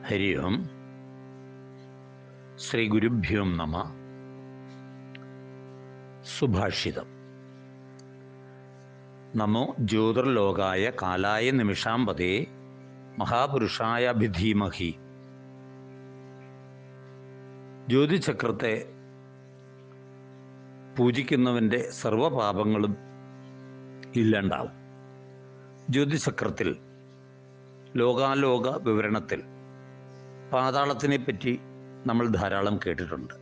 ഹരി ഓം ശ്രീ ഗുരുഭ്യോ നമ സുഭാഷിതം നമോ ജ്യോതിർലോകായ കാലായ നിമിഷാമ്പതേ മഹാപുരുഷായ ഭിധീമഹി ജ്യോതിചക്രത്തെ പൂജിക്കുന്നവൻ്റെ സർവപാപങ്ങളും ഇല്ലാണ്ടാവും ജ്യോതിചക്രത്തിൽ ലോകാലോക വിവരണത്തിൽ പാതാളത്തിനെ പറ്റി നമ്മൾ ധാരാളം കേട്ടിട്ടുണ്ട്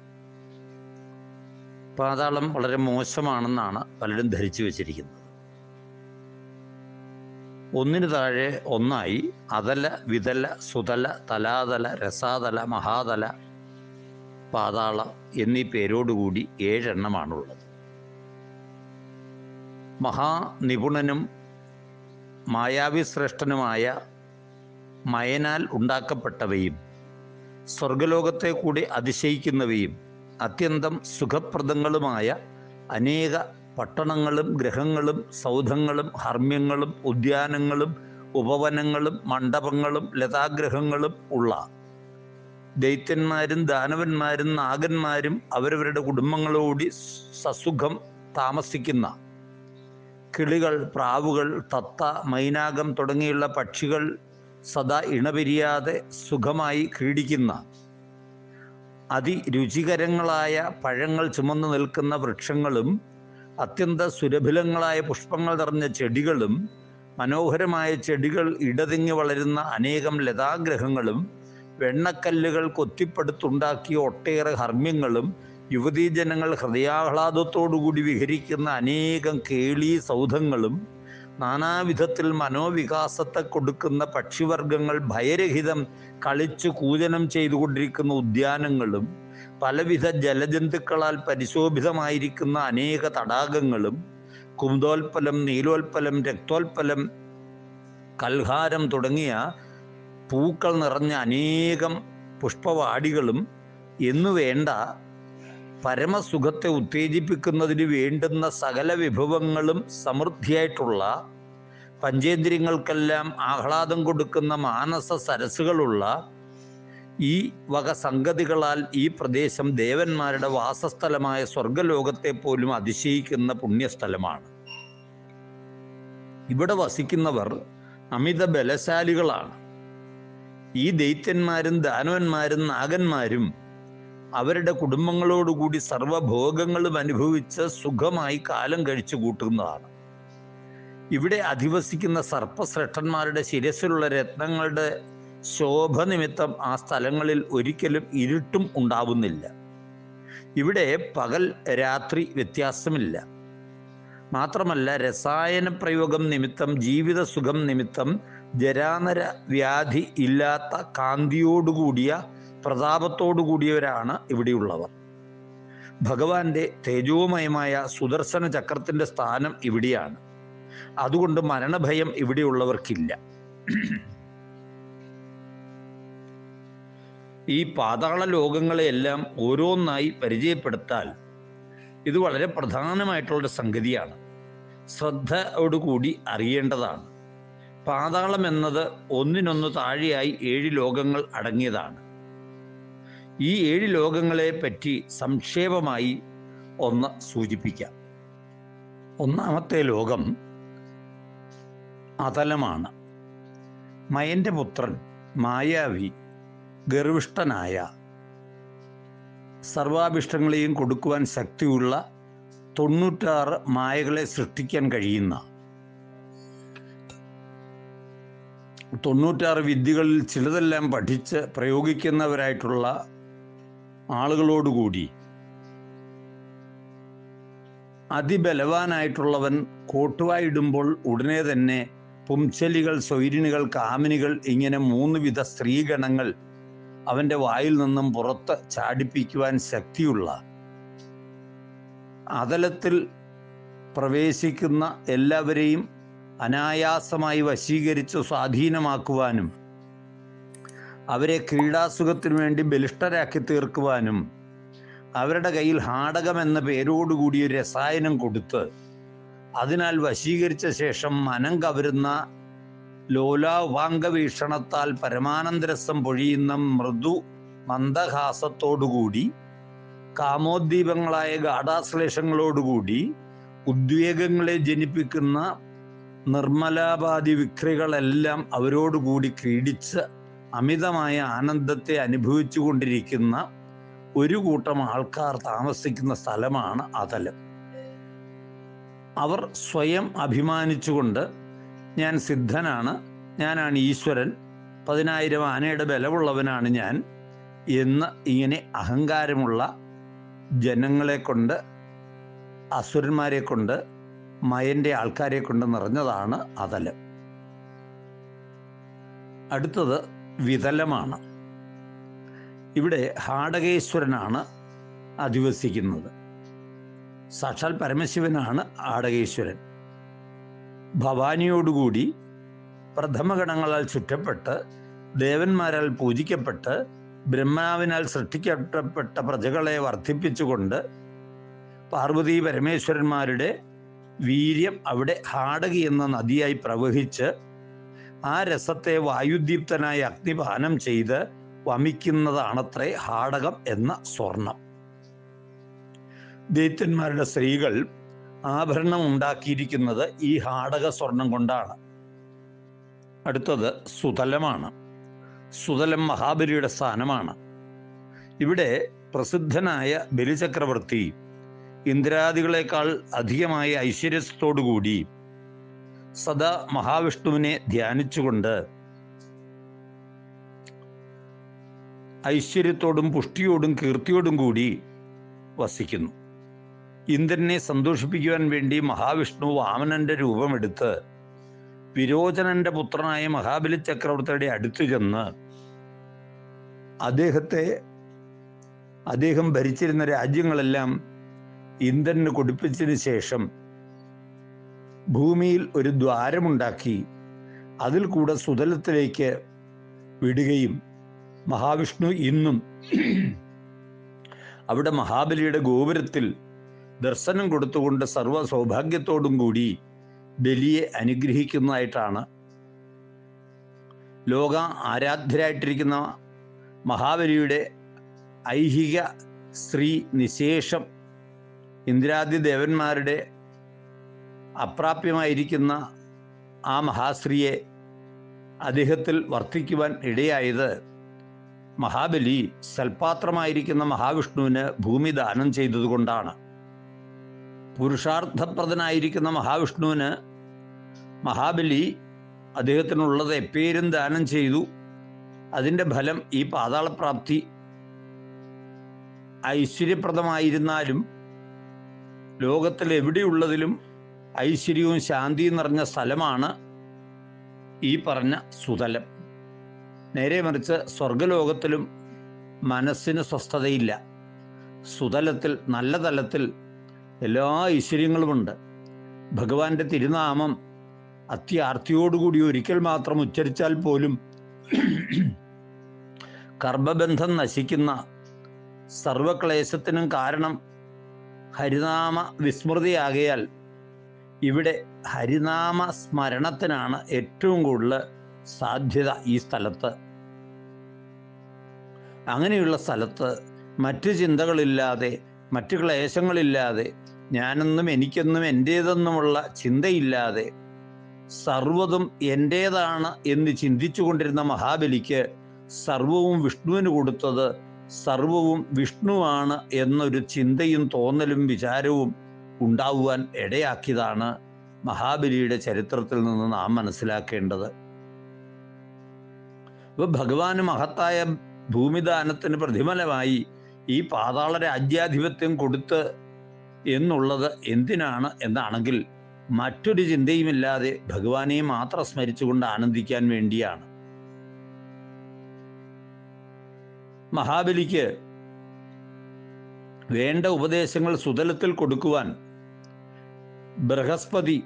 പാതാളം വളരെ മോശമാണെന്നാണ് പലരും ധരിച്ചു വച്ചിരിക്കുന്നത് ഒന്നിനു താഴെ ഒന്നായി അതല വിതല സുതല തലാതല രസാതല മഹാതല പാതാള എന്നീ പേരോടുകൂടി ഏഴെണ്ണമാണുള്ളത് മഹാനിപുണനും മായാവിശ്രേഷ്ഠനുമായ മയനാൽ ഉണ്ടാക്കപ്പെട്ടവയും സ്വർഗലോകത്തെ കൂടി അതിശയിക്കുന്നവയും അത്യന്തം സുഖപ്രദങ്ങളുമായ അനേക പട്ടണങ്ങളും ഗ്രഹങ്ങളും സൗധങ്ങളും ഹർമ്മ്യങ്ങളും ഉദ്യാനങ്ങളും ഉപവനങ്ങളും മണ്ഡപങ്ങളും ലതാഗ്രഹങ്ങളും ഉള്ള ദൈത്യന്മാരും ദാനവന്മാരും നാഗന്മാരും അവരവരുടെ കുടുംബങ്ങളോടി സസുഖം താമസിക്കുന്ന കിളികൾ പ്രാവുകൾ തത്ത മൈനാകം തുടങ്ങിയുള്ള പക്ഷികൾ സദാ ഇണപിരിയാതെ സുഖമായി ക്രീഡിക്കുന്ന അതിരുചികരങ്ങളായ പഴങ്ങൾ ചുമന്നു നിൽക്കുന്ന വൃക്ഷങ്ങളും അത്യന്ത സുരഭിലങ്ങളായ പുഷ്പങ്ങൾ നിറഞ്ഞ ചെടികളും മനോഹരമായ ചെടികൾ ഇടതിങ്ങി വളരുന്ന അനേകം ലതാഗ്രഹങ്ങളും വെണ്ണക്കല്ലുകൾ കൊത്തിപ്പടുത്തുണ്ടാക്കിയ ഒട്ടേറെ ഹർമ്മ്യങ്ങളും യുവതീജനങ്ങൾ ഹൃദയാഹ്ലാദത്തോടുകൂടി വിഹരിക്കുന്ന അനേകം കേളി സൗധങ്ങളും നാനാവിധത്തിൽ മനോവികാസത്തെ കൊടുക്കുന്ന പക്ഷിവർഗങ്ങൾ ഭയരഹിതം കളിച്ചു കൂജനം ചെയ്തുകൊണ്ടിരിക്കുന്ന ഉദ്യാനങ്ങളും പലവിധ ജലജന്തുക്കളാൽ പരിശോഭിതമായിരിക്കുന്ന അനേക തടാകങ്ങളും കുമുദോൽപ്പലം നീലോൽപ്പലം രക്തോൽപ്പലം കൽഹാരം തുടങ്ങിയ പൂക്കൾ നിറഞ്ഞ അനേകം പുഷ്പവാടികളും എന്നുവേണ്ട പരമസുഖത്തെ ഉത്തേജിപ്പിക്കുന്നതിന് വേണ്ടുന്ന സകല വിഭവങ്ങളും സമൃദ്ധിയായിട്ടുള്ള പഞ്ചേന്ദ്രിയങ്ങൾക്കെല്ലാം ആഹ്ലാദം കൊടുക്കുന്ന മാനസ സരസുകളുള്ള ഈ വക സംഗതികളാൽ ഈ പ്രദേശം ദേവന്മാരുടെ വാസസ്ഥലമായ സ്വർഗലോകത്തെ പോലും അതിശയിക്കുന്ന പുണ്യസ്ഥലമാണ് ഇവിടെ വസിക്കുന്നവർ അമിത ബലശാലികളാണ് ഈ ദൈത്യന്മാരും ദാനവന്മാരും നാഗന്മാരും അവരുടെ കുടുംബങ്ങളോടുകൂടി സർവഭോഗങ്ങളും അനുഭവിച്ച് സുഖമായി കാലം കഴിച്ചു കൂട്ടുന്നതാണ് ഇവിടെ അധിവസിക്കുന്ന സർപ്പശ്രേഷ്ഠന്മാരുടെ ശിരസിലുള്ള രത്നങ്ങളുടെ ശോഭ നിമിത്തം ആ സ്ഥലങ്ങളിൽ ഒരിക്കലും ഇരുട്ടും ഉണ്ടാവുന്നില്ല ഇവിടെ പകൽ രാത്രി വ്യത്യാസമില്ല മാത്രമല്ല രസായന പ്രയോഗം നിമിത്തം ജീവിത സുഖം നിമിത്തം ജരാനര വ്യാധി ഇല്ലാത്ത കാന്തിയോടുകൂടിയ പ്രതാപത്തോടു കൂടിയവരാണ് ഇവിടെയുള്ളവർ ഭഗവാന്റെ തേജോമയമായ സുദർശന ചക്രത്തിന്റെ സ്ഥാനം ഇവിടെയാണ് അതുകൊണ്ട് മരണഭയം ഇവിടെയുള്ളവർക്കില്ല ഈ പാതാള ലോകങ്ങളെയെല്ലാം ഓരോന്നായി പരിചയപ്പെടുത്താൽ ഇത് വളരെ പ്രധാനമായിട്ടുള്ള സംഗതിയാണ് ശ്രദ്ധയോടുകൂടി അറിയേണ്ടതാണ് പാതാളം എന്നത് ഒന്നിനൊന്ന് താഴെയായി ഏഴ് ലോകങ്ങൾ അടങ്ങിയതാണ് ഈ ഏഴ് ലോകങ്ങളെ പറ്റി സംക്ഷേപമായി ഒന്ന് സൂചിപ്പിക്കാം ഒന്നാമത്തെ ലോകം അതലമാണ് മയന്റെ പുത്രൻ മായാവി ഗർവിഷ്ഠനായ സർവാഭിഷ്ടങ്ങളെയും കൊടുക്കുവാൻ ശക്തിയുള്ള തൊണ്ണൂറ്റാറ് മായകളെ സൃഷ്ടിക്കാൻ കഴിയുന്ന തൊണ്ണൂറ്റാറ് വിദ്യകളിൽ ചിലതെല്ലാം പഠിച്ച് പ്രയോഗിക്കുന്നവരായിട്ടുള്ള ആളുകളോടുകൂടി അതിബലവാനായിട്ടുള്ളവൻ കോട്ടുവായിടുമ്പോൾ ഉടനെ തന്നെ പുംചലികൾ സ്വൈരിണികൾ കാമിനികൾ ഇങ്ങനെ മൂന്ന് വിധ സ്ത്രീഗണങ്ങൾ അവൻ്റെ വായിൽ നിന്നും പുറത്ത് ചാടിപ്പിക്കുവാൻ ശക്തിയുള്ള അതലത്തിൽ പ്രവേശിക്കുന്ന എല്ലാവരെയും അനായാസമായി വശീകരിച്ച് സ്വാധീനമാക്കുവാനും അവരെ ക്രീഡാസുഖത്തിനു വേണ്ടി ബലിഷ്ഠരാക്കി തീർക്കുവാനും അവരുടെ കയ്യിൽ ഹാടകം എന്ന പേരോടുകൂടി ഒരു രസായനം കൊടുത്ത് അതിനാൽ വശീകരിച്ച ശേഷം മനം കവരുന്ന ലോലാവാംഗ വീക്ഷണത്താൽ പരമാനന്ദരസം പൊഴിയുന്ന മൃദു മന്ദഹാസത്തോടുകൂടി കാമോദ്ദീപങ്ങളായ ഗാഠാശ്ലേഷങ്ങളോടുകൂടി ഉദ്വേഗങ്ങളെ ജനിപ്പിക്കുന്ന നിർമ്മലാപാതി വിക്രികളെല്ലാം അവരോടുകൂടി ക്രീഡിച്ച് അമിതമായ ആനന്ദത്തെ അനുഭവിച്ചു കൊണ്ടിരിക്കുന്ന ഒരു കൂട്ടം ആൾക്കാർ താമസിക്കുന്ന സ്ഥലമാണ് അതലം അവർ സ്വയം അഭിമാനിച്ചുകൊണ്ട് ഞാൻ സിദ്ധനാണ് ഞാനാണ് ഈശ്വരൻ പതിനായിരം ആനയുടെ ബലമുള്ളവനാണ് ഞാൻ എന്ന് ഇങ്ങനെ അഹങ്കാരമുള്ള ജനങ്ങളെ കൊണ്ട് അസുരന്മാരെ കൊണ്ട് മയന്റെ ആൾക്കാരെ കൊണ്ട് നിറഞ്ഞതാണ് അതലം അടുത്തത് വിതലമാണ് ഇവിടെ ഹാടകേശ്വരനാണ് അധിവസിക്കുന്നത് സാക്ഷാൽ പരമശിവനാണ് ആടകേശ്വരൻ ഭവാനിയോടുകൂടി പ്രഥമഗണങ്ങളാൽ ചുറ്റപ്പെട്ട് ദേവന്മാരാൽ പൂജിക്കപ്പെട്ട് ബ്രഹ്മാവിനാൽ സൃഷ്ടിക്കപ്പെട്ട പ്രജകളെ വർദ്ധിപ്പിച്ചുകൊണ്ട് പാർവതി പരമേശ്വരന്മാരുടെ വീര്യം അവിടെ ഹാടകി എന്ന നദിയായി പ്രവഹിച്ച് ആ രസത്തെ വായുദീപ്തനായി അഗ്നിപാനം ചെയ്ത് വമിക്കുന്നതാണത്രേ ഹാടകം എന്ന സ്വർണം ദൈത്യന്മാരുടെ സ്ത്രീകൾ ആഭരണം ഉണ്ടാക്കിയിരിക്കുന്നത് ഈ ഹാടക സ്വർണം കൊണ്ടാണ് അടുത്തത് സുതലമാണ് സുതലം മഹാബലിയുടെ സ്ഥാനമാണ് ഇവിടെ പ്രസിദ്ധനായ ബലിചക്രവർത്തി ഇന്ദ്രാദികളെക്കാൾ അധികമായ ഐശ്വര്യത്തോടുകൂടി സദാ മഹാവിഷ്ണുവിനെ ധ്യാനിച്ചുകൊണ്ട് ഐശ്വര്യത്തോടും പുഷ്ടിയോടും കീർത്തിയോടും കൂടി വസിക്കുന്നു ഇന്ദ്രനെ സന്തോഷിപ്പിക്കുവാൻ വേണ്ടി മഹാവിഷ്ണു വാമനന്റെ രൂപമെടുത്ത് വിരോചനന്റെ പുത്രനായ മഹാബലി ചക്രവർത്തിയുടെ അടുത്തു ചെന്ന് അദ്ദേഹത്തെ അദ്ദേഹം ഭരിച്ചിരുന്ന രാജ്യങ്ങളെല്ലാം ഇന്ദ്രന് കൊടുപ്പിച്ചതിന് ശേഷം ഭൂമിയിൽ ഒരു ദ്വാരമുണ്ടാക്കി അതിൽ കൂടെ സുതലത്തിലേക്ക് വിടുകയും മഹാവിഷ്ണു ഇന്നും അവിടെ മഹാബലിയുടെ ഗോപുരത്തിൽ ദർശനം കൊടുത്തുകൊണ്ട് സർവ്വ സൗഭാഗ്യത്തോടും കൂടി ബലിയെ അനുഗ്രഹിക്കുന്നതായിട്ടാണ് ലോക ആരാധ്യരായിട്ടിരിക്കുന്ന മഹാബലിയുടെ ഐഹിക സ്ത്രീ നിശേഷം ഇന്ദ്രാദി ദേവന്മാരുടെ അപ്രാപ്യമായിരിക്കുന്ന ആ മഹാസ്ത്രീയെ അദ്ദേഹത്തിൽ വർദ്ധിക്കുവാൻ ഇടയായത് മഹാബലി സൽപാത്രമായിരിക്കുന്ന മഹാവിഷ്ണുവിന് ഭൂമി ദാനം ചെയ്തതുകൊണ്ടാണ് പുരുഷാർത്ഥപ്രദനായിരിക്കുന്ന മഹാവിഷ്ണുവിന് മഹാബലി അദ്ദേഹത്തിനുള്ളത് എപ്പേരും ദാനം ചെയ്തു അതിൻ്റെ ഫലം ഈ പാതാളപ്രാപ്തി ഐശ്വര്യപ്രദമായിരുന്നാലും ലോകത്തിൽ എവിടെയുള്ളതിലും ഐശ്വര്യവും ശാന്തിയും നിറഞ്ഞ സ്ഥലമാണ് ഈ പറഞ്ഞ സുതലം നേരെ മറിച്ച് സ്വർഗലോകത്തിലും മനസ്സിന് സ്വസ്ഥതയില്ല സുതലത്തിൽ നല്ല തലത്തിൽ എല്ലാ ഐശ്വര്യങ്ങളുമുണ്ട് ഭഗവാന്റെ തിരുനാമം അത്യാർത്തിയോടുകൂടി ഒരിക്കൽ മാത്രം ഉച്ചരിച്ചാൽ പോലും കർമ്മബന്ധം നശിക്കുന്ന സർവക്ലേശത്തിനും കാരണം ഹരിനാമ വിസ്മൃതിയാകയാൽ ഇവിടെ ഹരിനാമ സ്മരണത്തിനാണ് ഏറ്റവും കൂടുതൽ സാധ്യത ഈ സ്ഥലത്ത് അങ്ങനെയുള്ള സ്ഥലത്ത് മറ്റു ചിന്തകളില്ലാതെ മറ്റു ക്ലേശങ്ങളില്ലാതെ ഞാനെന്നും എനിക്കെന്നും എൻ്റേതെന്നുമുള്ള ചിന്തയില്ലാതെ സർവതും എൻ്റേതാണ് എന്ന് ചിന്തിച്ചു കൊണ്ടിരുന്ന മഹാബലിക്ക് സർവവും വിഷ്ണുവിന് കൊടുത്തത് സർവവും വിഷ്ണുവാണ് എന്നൊരു ചിന്തയും തോന്നലും വിചാരവും ഉണ്ടാവുവാൻ ഇടയാക്കിയതാണ് മഹാബലിയുടെ ചരിത്രത്തിൽ നിന്ന് നാം മനസ്സിലാക്കേണ്ടത് ഇപ്പൊ ഭഗവാന് മഹത്തായ ഭൂമിദാനത്തിന് പ്രതിഫലമായി ഈ പാതാള രാജ്യാധിപത്യം കൊടുത്ത് എന്നുള്ളത് എന്തിനാണ് എന്നാണെങ്കിൽ മറ്റൊരു ചിന്തയുമില്ലാതെ ഭഗവാനെ മാത്രം സ്മരിച്ചുകൊണ്ട് ആനന്ദിക്കാൻ വേണ്ടിയാണ് മഹാബലിക്ക് വേണ്ട ഉപദേശങ്ങൾ സുതലത്തിൽ കൊടുക്കുവാൻ ബൃഹസ്പതി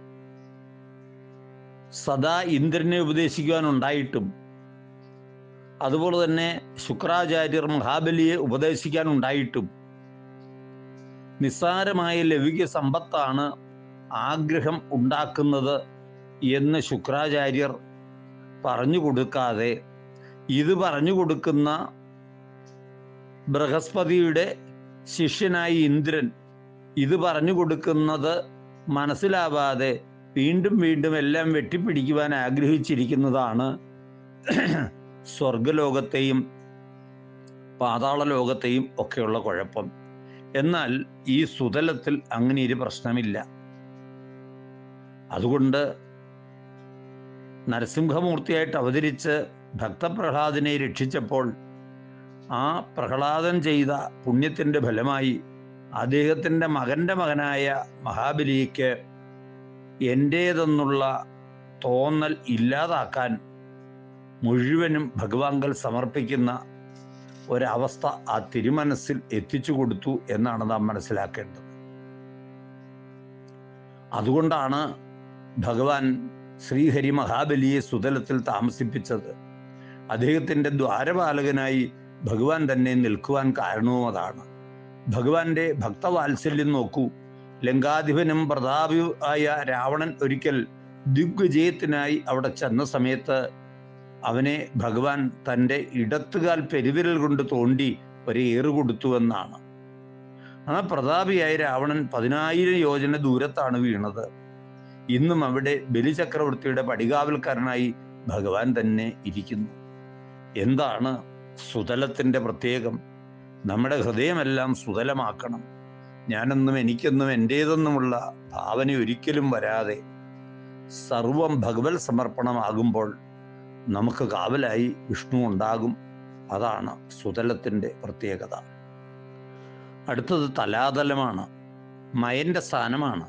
സദാ ഇന്ദ്രനെ ഉപദേശിക്കുവാനുണ്ടായിട്ടും അതുപോലെ തന്നെ ശുക്രാചാര്യർ മഹാബലിയെ ഉപദേശിക്കാനുണ്ടായിട്ടും നിസ്സാരമായ ലൗകിക സമ്പത്താണ് ആഗ്രഹം ഉണ്ടാക്കുന്നത് എന്ന് ശുക്രാചാര്യർ പറഞ്ഞു കൊടുക്കാതെ ഇത് പറഞ്ഞു കൊടുക്കുന്ന ബൃഹസ്പതിയുടെ ശിഷ്യനായി ഇന്ദ്രൻ ഇത് പറഞ്ഞു കൊടുക്കുന്നത് മനസ്സിലാവാതെ വീണ്ടും വീണ്ടും എല്ലാം വെട്ടിപ്പിടിക്കുവാൻ ആഗ്രഹിച്ചിരിക്കുന്നതാണ് സ്വർഗലോകത്തെയും പാതാള ലോകത്തെയും ഒക്കെയുള്ള കുഴപ്പം എന്നാൽ ഈ സുതലത്തിൽ അങ്ങനെ ഒരു പ്രശ്നമില്ല അതുകൊണ്ട് നരസിംഹമൂർത്തിയായിട്ട് അവതരിച്ച് ഭക്തപ്രഹ്ലാദിനെ രക്ഷിച്ചപ്പോൾ ആ പ്രഹ്ലാദൻ ചെയ്ത പുണ്യത്തിൻ്റെ ഫലമായി അദ്ദേഹത്തിൻ്റെ മകൻ്റെ മകനായ മഹാബലിക്ക് എൻ്റേതെന്നുള്ള തോന്നൽ ഇല്ലാതാക്കാൻ മുഴുവനും ഭഗവാങ്കൽ സമർപ്പിക്കുന്ന ഒരവസ്ഥ ആ തിരുമനസ്സിൽ എത്തിച്ചു കൊടുത്തു എന്നാണ് നാം മനസ്സിലാക്കേണ്ടത് അതുകൊണ്ടാണ് ഭഗവാൻ ശ്രീഹരി മഹാബലിയെ സുതലത്തിൽ താമസിപ്പിച്ചത് അദ്ദേഹത്തിൻ്റെ ദ്വാരപാലകനായി ഭഗവാൻ തന്നെ നിൽക്കുവാൻ കാരണവും അതാണ് ഭഗവാന്റെ ഭക്തവാത്സല്യം നോക്കൂ ലങ്കാധിപനും പ്രതാപിയുമായ രാവണൻ ഒരിക്കൽ ദിഗ്വിജയത്തിനായി അവിടെ ചെന്ന സമയത്ത് അവനെ ഭഗവാൻ തൻ്റെ ഇടത്തുകാൽ പെരുവിരൽ കൊണ്ട് തോണ്ടി ഒരു ഏറ് കൊടുത്തുവെന്നാണ് ആ പ്രതാപിയായ രാവണൻ പതിനായിരം യോജന ദൂരത്താണ് വീണത് ഇന്നും അവിടെ ബലിചക്രവർത്തിയുടെ പടികാവൽക്കാരനായി ഭഗവാൻ തന്നെ ഇരിക്കുന്നു എന്താണ് സുതലത്തിൻ്റെ പ്രത്യേകം നമ്മുടെ ഹൃദയമെല്ലാം സുതലമാക്കണം ഞാനെന്നും എനിക്കെന്നും എൻ്റേതെന്നുമുള്ള ഭാവന ഒരിക്കലും വരാതെ സർവം ഭഗവത് സമർപ്പണമാകുമ്പോൾ നമുക്ക് കാവലായി വിഷ്ണു ഉണ്ടാകും അതാണ് സുതലത്തിൻ്റെ പ്രത്യേകത അടുത്തത് തലാതലമാണ് മയന്റെ സ്ഥാനമാണ്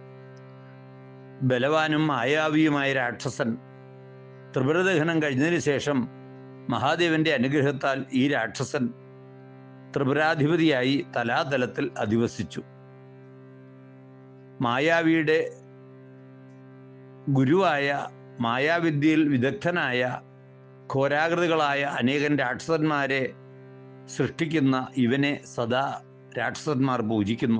ബലവാനും മായാവിയുമായ രാക്ഷസൻ ത്രിപുരദഹനം കഴിഞ്ഞതിന് ശേഷം മഹാദേവന്റെ അനുഗ്രഹത്താൽ ഈ രാക്ഷസൻ ത്രിപുരാധിപതിയായി തലാതലത്തിൽ അധിവസിച്ചു മായാവിയുടെ ഗുരുവായ മായാവിദ്യയിൽ വിദഗ്ധനായ ഘോരാകൃതികളായ അനേകം രാക്ഷസന്മാരെ സൃഷ്ടിക്കുന്ന ഇവനെ സദാ രാക്ഷസന്മാർ പൂജിക്കുന്നു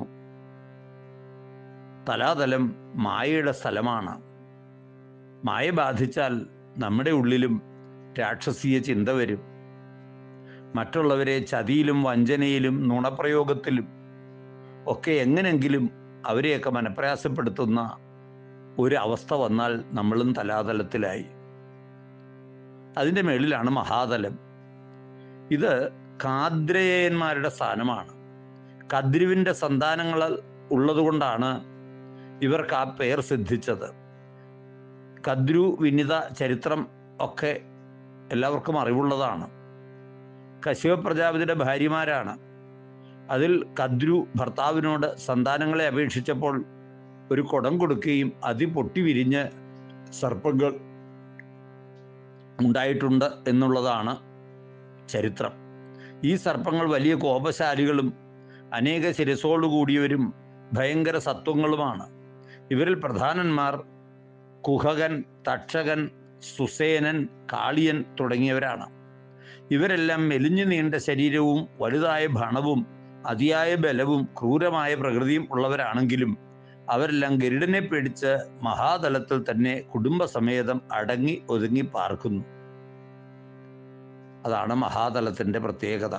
തലാതലം മായയുടെ സ്ഥലമാണ് മായ ബാധിച്ചാൽ നമ്മുടെ ഉള്ളിലും രാക്ഷസീയ ചിന്ത വരും മറ്റുള്ളവരെ ചതിയിലും വഞ്ചനയിലും നുണപ്രയോഗത്തിലും ഒക്കെ എങ്ങനെങ്കിലും അവരെയൊക്കെ മനപ്രയാസപ്പെടുത്തുന്ന ഒരു അവസ്ഥ വന്നാൽ നമ്മളും തലാതലത്തിലായി അതിൻ്റെ മേളിലാണ് മഹാതലം ഇത് കാദ്രേയന്മാരുടെ സ്ഥാനമാണ് കദ്രുവിൻ്റെ സന്താനങ്ങൾ ഉള്ളതുകൊണ്ടാണ് ഇവർക്ക് ആ പേർ സിദ്ധിച്ചത് കദ്രു വിനിത ചരിത്രം ഒക്കെ എല്ലാവർക്കും അറിവുള്ളതാണ് കശ്യപ പ്രജാപതിയുടെ ഭാര്യമാരാണ് അതിൽ കദ്രു ഭർത്താവിനോട് സന്താനങ്ങളെ അപേക്ഷിച്ചപ്പോൾ ഒരു കുടം കൊടുക്കുകയും അതി പൊട്ടി വിരിഞ്ഞ് സർപ്പങ്ങൾ ഉണ്ടായിട്ടുണ്ട് എന്നുള്ളതാണ് ചരിത്രം ഈ സർപ്പങ്ങൾ വലിയ കോപശാലികളും അനേക ശിരസോടുകൂടിയവരും ഭയങ്കര സത്വങ്ങളുമാണ് ഇവരിൽ പ്രധാനന്മാർ കുഹകൻ തക്ഷകൻ സുസേനൻ കാളിയൻ തുടങ്ങിയവരാണ് ഇവരെല്ലാം മെലിഞ്ഞു നീണ്ട ശരീരവും വലുതായ ഭണവും അതിയായ ബലവും ക്രൂരമായ പ്രകൃതിയും ഉള്ളവരാണെങ്കിലും അവരെല്ലാം ഗരുഡനെ പേടിച്ച് മഹാതലത്തിൽ തന്നെ കുടുംബസമേതം അടങ്ങി ഒതുങ്ങി പാർക്കുന്നു അതാണ് മഹാതലത്തിന്റെ പ്രത്യേകത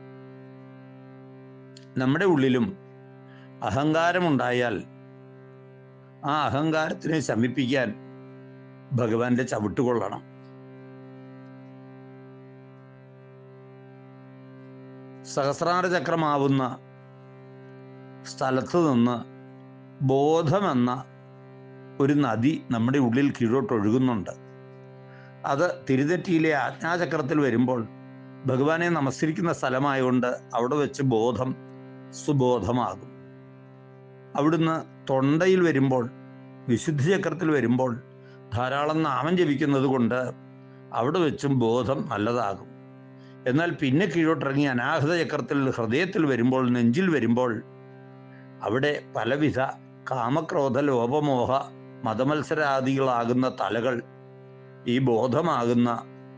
നമ്മുടെ ഉള്ളിലും അഹങ്കാരമുണ്ടായാൽ ആ അഹങ്കാരത്തിനെ ശമിപ്പിക്കാൻ ഭഗവാന്റെ ചവിട്ടുകൊള്ളണം സഹസ്രാര ചക്രമാവുന്ന സ്ഥലത്ത് നിന്ന് ബോധമെന്ന ഒരു നദി നമ്മുടെ ഉള്ളിൽ കീഴോട്ടൊഴുകുന്നുണ്ട് അത് തിരുനെറ്റിയിലെ ആജ്ഞാചക്രത്തിൽ വരുമ്പോൾ ഭഗവാനെ നമസ്കരിക്കുന്ന സ്ഥലമായതുകൊണ്ട് അവിടെ വെച്ച് ബോധം സുബോധമാകും അവിടുന്ന് തൊണ്ടയിൽ വരുമ്പോൾ വിശുദ്ധി ചക്രത്തിൽ വരുമ്പോൾ ധാരാളം നാമം ജപിക്കുന്നത് കൊണ്ട് അവിടെ വെച്ചും ബോധം നല്ലതാകും എന്നാൽ പിന്നെ കീഴോട്ടിറങ്ങി അനാഹത ചക്രത്തിൽ ഹൃദയത്തിൽ വരുമ്പോൾ നെഞ്ചിൽ വരുമ്പോൾ അവിടെ പലവിധ കാമക്രോധ ലോപമോഹ മതമത്സരാദികളാകുന്ന തലകൾ ഈ ബോധമാകുന്ന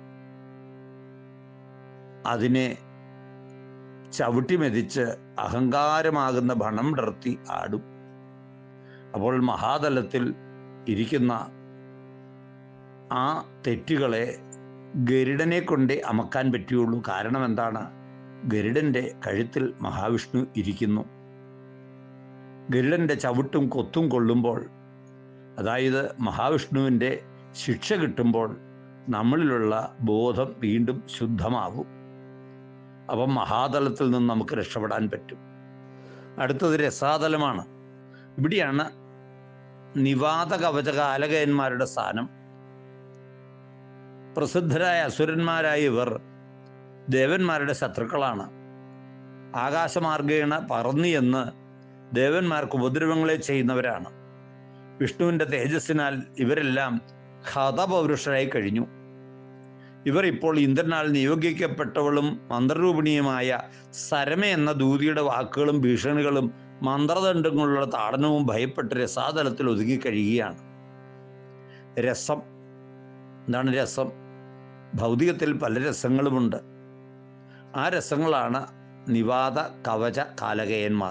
അതിനെ ചവിട്ടി മെതിച്ച് അഹങ്കാരമാകുന്ന ഭണം വിടർത്തി ആടും അപ്പോൾ മഹാതലത്തിൽ ഇരിക്കുന്ന ആ തെറ്റുകളെ ഗരുഡനെ കൊണ്ടേ അമക്കാൻ പറ്റുകയുള്ളൂ കാരണം എന്താണ് ഗരുഡന്റെ കഴുത്തിൽ മഹാവിഷ്ണു ഇരിക്കുന്നു ഗരുഡന്റെ ചവിട്ടും കൊത്തും കൊള്ളുമ്പോൾ അതായത് മഹാവിഷ്ണുവിൻ്റെ ശിക്ഷ കിട്ടുമ്പോൾ നമ്മളിലുള്ള ബോധം വീണ്ടും ശുദ്ധമാവും അപ്പം മഹാതലത്തിൽ നിന്ന് നമുക്ക് രക്ഷപ്പെടാൻ പറ്റും അടുത്തത് രസാതലമാണ് ഇവിടെയാണ് നിവാത കവച കാലകയന്മാരുടെ സ്ഥാനം പ്രസിദ്ധരായ അസുരന്മാരായ ഇവർ ദേവന്മാരുടെ ശത്രുക്കളാണ് ആകാശമാർഗേണ പറന്നു എന്ന് ദേവന്മാർക്ക് ഉപദ്രവങ്ങളെ ചെയ്യുന്നവരാണ് വിഷ്ണുവിൻ്റെ തേജസ്സിനാൽ ഇവരെല്ലാം ഹതപൗരുഷരായി കഴിഞ്ഞു ഇവർ ഇപ്പോൾ ഇന്ദ്രനാൽ നിയോഗിക്കപ്പെട്ടവളും മന്ത്രരൂപിണിയുമായ സരമ എന്ന ദൂതിയുടെ വാക്കുകളും ഭീഷണികളും മന്ത്രദണ്ഡങ്ങളുള്ള താടനവും ഭയപ്പെട്ട് രസാതലത്തിൽ ഒതുങ്ങിക്കഴിയുകയാണ് രസം എന്താണ് രസം ഭൗതികത്തിൽ പല രസങ്ങളുമുണ്ട് ആ രസങ്ങളാണ് നിവാത കവച കാലകയന്മാർ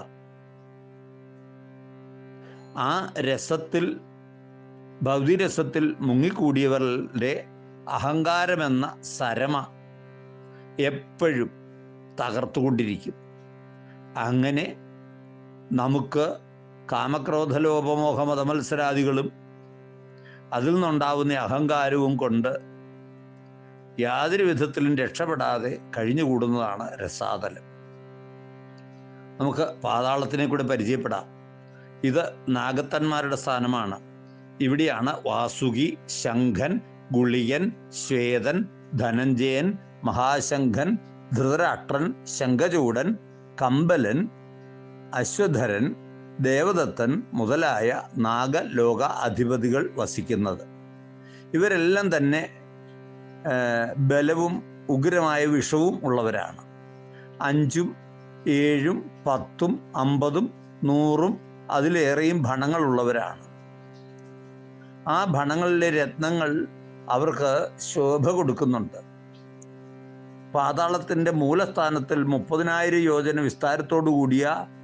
ആ രസത്തിൽ ഭൗതിരസത്തിൽ മുങ്ങിക്കൂടിയവരുടെ അഹങ്കാരമെന്ന സരമ എപ്പോഴും തകർത്തുകൊണ്ടിരിക്കും അങ്ങനെ നമുക്ക് കാമക്രോധലോപമോഹ മതമത്സരാദികളും അതിൽ നിന്നുണ്ടാവുന്ന അഹങ്കാരവും കൊണ്ട് യാതൊരു വിധത്തിലും രക്ഷപ്പെടാതെ കഴിഞ്ഞുകൂടുന്നതാണ് രസാതലം നമുക്ക് പാതാളത്തിനെ കൂടെ പരിചയപ്പെടാം ഇത് നാഗത്തന്മാരുടെ സ്ഥാനമാണ് ഇവിടെയാണ് വാസുകി ശംഖൻ ഗുളിയൻ ശ്വേതൻ ധനഞ്ജയൻ മഹാശംഖൻ ധൃതരാഷ്ട്രൻ ശംഖചൂടൻ കമ്പലൻ അശ്വധരൻ ദേവദത്തൻ മുതലായ നാഗലോക അധിപതികൾ വസിക്കുന്നത് ഇവരെല്ലാം തന്നെ ആ, ബലവും ഉഗ്രമായ വിഷവും ഉള്ളവരാണ് അഞ്ചും ഏഴും പത്തും അമ്പതും നൂറും അതിലേറെയും ഭണങ്ങളുള്ളവരാണ് ആ ഭണങ്ങളിലെ രത്നങ്ങൾ അവർക്ക് ശോഭ കൊടുക്കുന്നുണ്ട് പാതാളത്തിൻ്റെ മൂലസ്ഥാനത്തിൽ മുപ്പതിനായിരം യോജന വിസ്താരത്തോടു കൂടിയ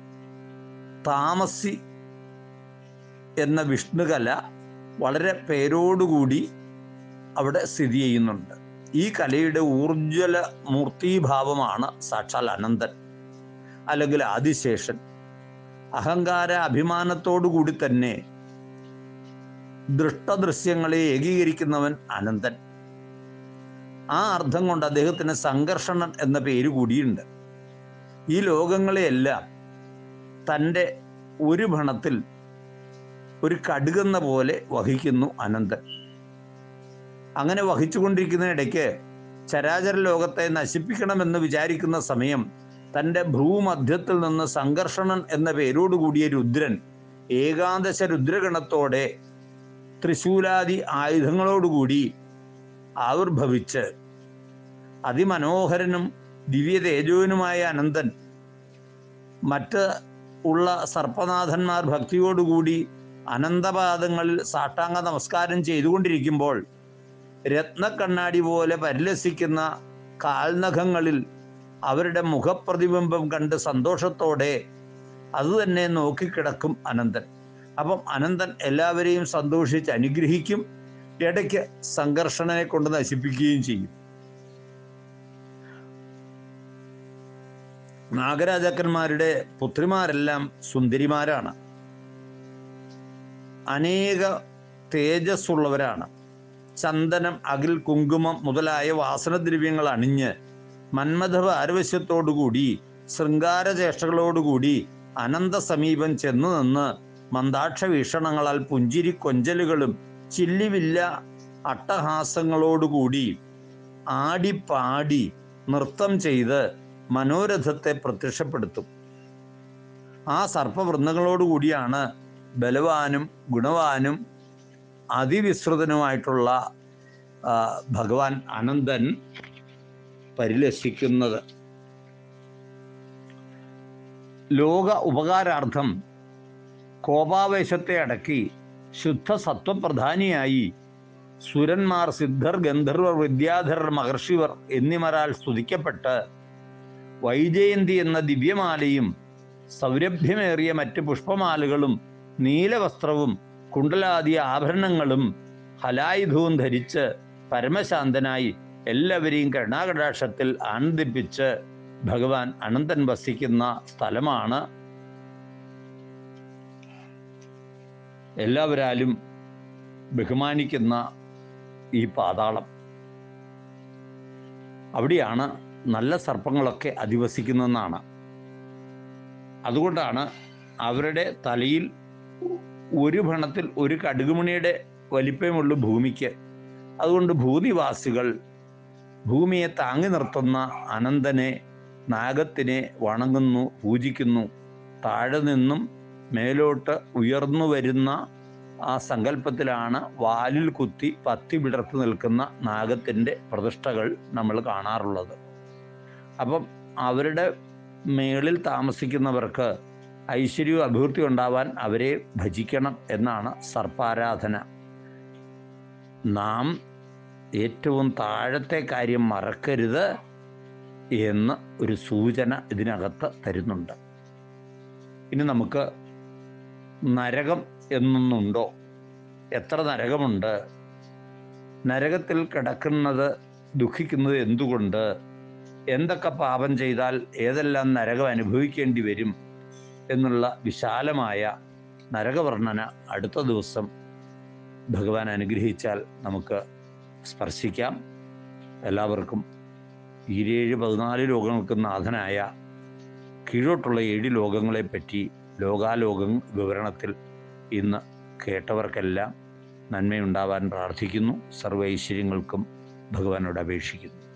താമസി എന്ന വിഷ്ണുകല വളരെ പേരോടുകൂടി അവിടെ സ്ഥിതി ചെയ്യുന്നുണ്ട് ഈ കലയുടെ ഊർജ്വല മൂർത്തീഭാവമാണ് സാക്ഷാൽ അനന്തൻ അല്ലെങ്കിൽ ആദിശേഷൻ അഹങ്കാര അഭിമാനത്തോടു കൂടി തന്നെ ദൃഷ്ടദൃശ്യങ്ങളെ ഏകീകരിക്കുന്നവൻ അനന്തൻ ആ അർത്ഥം കൊണ്ട് അദ്ദേഹത്തിന് സംഘർഷണൻ എന്ന പേര് കൂടിയുണ്ട് ഈ ലോകങ്ങളെയെല്ലാം തൻ്റെ ഒരു ഭണത്തിൽ ഒരു കടുകെന്ന പോലെ വഹിക്കുന്നു അനന്തൻ അങ്ങനെ വഹിച്ചുകൊണ്ടിരിക്കുന്നതിനിടയ്ക്ക് ചരാചര ലോകത്തെ നശിപ്പിക്കണമെന്ന് വിചാരിക്കുന്ന സമയം തൻ്റെ ഭ്രൂമധ്യത്തിൽ നിന്ന് സംഘർഷണൻ എന്ന പേരോടുകൂടിയ രുദ്രൻ ഏകാദശ രുദ്രഗണത്തോടെ ത്രിശൂലാദി ആയുധങ്ങളോടുകൂടി ആവിർഭവിച്ച് അതിമനോഹരനും ദിവ്യ തേജോനുമായ അനന്തൻ മറ്റ് ഉള്ള സർപ്പനാഥന്മാർ ഭക്തിയോടുകൂടി അനന്തപാദങ്ങളിൽ സാഷ്ടാംഗ നമസ്കാരം ചെയ്തുകൊണ്ടിരിക്കുമ്പോൾ രത്നക്കണ്ണാടി പോലെ പരിലസിക്കുന്ന കാൽനഖങ്ങളിൽ അവരുടെ മുഖപ്രതിബിംബം കണ്ട് സന്തോഷത്തോടെ അതുതന്നെ നോക്കിക്കിടക്കും അനന്തൻ അപ്പം അനന്തൻ എല്ലാവരെയും സന്തോഷിച്ച് അനുഗ്രഹിക്കും ഇടയ്ക്ക് സംഘർഷണനെ കൊണ്ട് നശിപ്പിക്കുകയും ചെയ്യും നാഗരാജാക്കന്മാരുടെ പുത്രിമാരെല്ലാം സുന്ദരിമാരാണ് അനേക തേജസ്സുള്ളവരാണ് ചന്ദനം അകിൽ കുങ്കുമം മുതലായ വാസനദ്രവ്യങ്ങൾ അണിഞ്ഞ് മന്മഥ പാരവശ്യത്തോടുകൂടി ശൃംഗാരചേഷ്ടകളോടുകൂടി അനന്ത സമീപം ചെന്നു നിന്ന് മന്ദാക്ഷ വീക്ഷണങ്ങളാൽ പുഞ്ചിരി കൊഞ്ചലുകളും ചില്ലിവില്ല അട്ടഹാസങ്ങളോടുകൂടി ആടിപ്പാടി നൃത്തം ചെയ്ത് മനോരഥത്തെ പ്രത്യക്ഷപ്പെടുത്തും ആ സർപ്പവൃന്ദങ്ങളോടുകൂടിയാണ് ബലവാനും ഗുണവാനും അതിവിസ്തൃതനുമായിട്ടുള്ള ആ, ഭഗവാൻ അനന്തൻ പരിലസിക്കുന്നത് ലോക ഉപകാരാർത്ഥം കോപാവേശത്തെ അടക്കി ശുദ്ധ സത്വപ്രധാനിയായി സുരന്മാർ സിദ്ധർ ഗന്ധർവർ വിദ്യാധരർ മഹർഷിവർ എന്നിവരാൽ സ്തുതിക്കപ്പെട്ട് വൈജയന്തി എന്ന ദിവ്യമാലയും സൗരഭ്യമേറിയ മറ്റ് പുഷ്പമാലകളും നീലവസ്ത്രവും കുണ്ടലാദി ആഭരണങ്ങളും ഹലായുധവും ധരിച്ച് പരമശാന്തനായി എല്ലാവരെയും കരുണാകടാക്ഷത്തിൽ ആനന്ദിപ്പിച്ച് ഭഗവാൻ അനന്തൻ വസിക്കുന്ന സ്ഥലമാണ് എല്ലാവരാലും ബഹുമാനിക്കുന്ന ഈ പാതാളം അവിടെയാണ് നല്ല സർപ്പങ്ങളൊക്കെ അധിവസിക്കുന്നതെന്നാണ് അതുകൊണ്ടാണ് അവരുടെ തലയിൽ ഒരു ഭണത്തിൽ ഒരു കടുകുമണിയുടെ വലിപ്പമുള്ളൂ ഭൂമിക്ക് അതുകൊണ്ട് ഭൂനിവാസികൾ ഭൂമിയെ താങ്ങി നിർത്തുന്ന അനന്തനെ നാഗത്തിനെ വണങ്ങുന്നു പൂജിക്കുന്നു താഴെ നിന്നും മേലോട്ട് ഉയർന്നു വരുന്ന ആ സങ്കല്പത്തിലാണ് വാലിൽ കുത്തി പത്തി വിടർത്തി നിൽക്കുന്ന നാഗത്തിൻ്റെ പ്രതിഷ്ഠകൾ നമ്മൾ കാണാറുള്ളത് അപ്പം അവരുടെ മേളിൽ താമസിക്കുന്നവർക്ക് ഐശ്വര്യവും അഭിവൃദ്ധി ഉണ്ടാവാൻ അവരെ ഭജിക്കണം എന്നാണ് സർപ്പാരാധന നാം ഏറ്റവും താഴത്തെ കാര്യം മറക്കരുത് എന്ന് ഒരു സൂചന ഇതിനകത്ത് തരുന്നുണ്ട് ഇനി നമുക്ക് നരകം എന്നൊന്നുണ്ടോ എത്ര നരകമുണ്ട് നരകത്തിൽ കിടക്കുന്നത് ദുഃഖിക്കുന്നത് എന്തുകൊണ്ട് എന്തൊക്കെ പാപം ചെയ്താൽ ഏതെല്ലാം നരകം അനുഭവിക്കേണ്ടി വരും എന്നുള്ള വിശാലമായ നരകവർണ്ണന അടുത്ത ദിവസം ഭഗവാൻ അനുഗ്രഹിച്ചാൽ നമുക്ക് സ്പർശിക്കാം എല്ലാവർക്കും ഈരേഴ് പതിനാല് ലോകങ്ങൾക്ക് നാഥനായ കീഴോട്ടുള്ള ഏഴ് ലോകങ്ങളെപ്പറ്റി ലോകാലോക വിവരണത്തിൽ ഇന്ന് കേട്ടവർക്കെല്ലാം നന്മയുണ്ടാവാൻ പ്രാർത്ഥിക്കുന്നു സർവൈശ്വര്യങ്ങൾക്കും ഭഗവാനോട് അപേക്ഷിക്കുന്നു